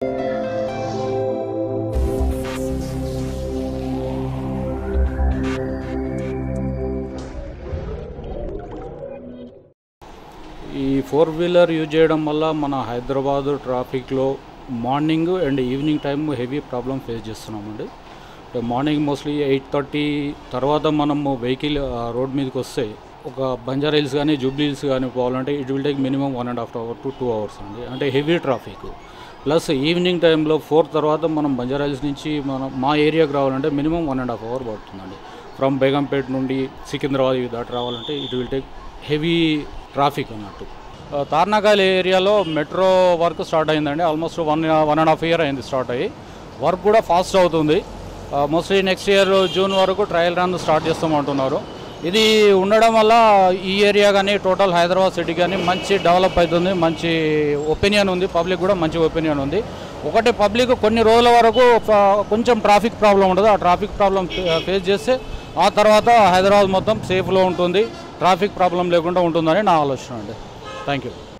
ఈ four wheeler use చేయడం వల్ల మన హైదరాబాద్ ట్రాఫిక్లో morning and evening time heavy problem face చేస్తున్నామండి అంటే మార్నింగ్ మోస్ట్లీ ఎయిట్ థర్టీ తర్వాత మనము వెహికల్ రోడ్ మీదకి వస్తే ఒక బంజారా హిల్స్ కానీ జూబ్లీ హిల్స్ కానీ పోవాలంటే it will take minimum one and half hour to two hours అండి అంటే హెవీ ట్రాఫిక్ ప్లస్ ఈవినింగ్ టైంలో ఫోర్ తర్వాత మనం బంజారా హిల్స్ నుంచి మనం మా ఏరియాకి రావాలంటే minimum one and half hour పడుతుందండి ఫ్రమ్ బేగంపేట్ నుండి సికింద్రాబాద్ ఇవి దాటి రావాలంటే it will take heavy traffic అన్నట్టు ఆ, తార్నాకాయల ఏరియాలో మెట్రో వర్క్ స్టార్ట్ అయిందండి almost one one and half year అయింది స్టార్ట్ అయ్యి వర్క్ కూడా ఫాస్ట్ అవుతుంది మోస్ట్లీ నెక్స్ట్ ఇయర్ జూన్ వరకు ట్రయల్ రన్ స్టార్ట్ చేస్తామంటున్నారు ఇది ఉండడం వల్ల ఈ ఏరియా కానీ టోటల్ హైదరాబాద్ సిటీ కానీ మంచి డెవలప్ అవుతుంది మంచి ఒపీనియన్ ఉంది పబ్లిక్ కూడా మంచి ఒపీనియన్ ఉంది ఒకటి పబ్లిక్ కొన్ని రోజుల వరకు ఫ- కొంచెం ట్రాఫిక్ ప్రాబ్లం ఉంటుంది ఆ ట్రాఫిక్ ప్రాబ్లం ఫేస్ చేస్తే ఆ తర్వాత హైదరాబాద్ మొత్తం సేఫ్లో ఉంటుంది ట్రాఫిక్ ప్రాబ్లం లేకుండా ఉంటుందని నా ఆలోచన అండి థ్యాంక్ యూ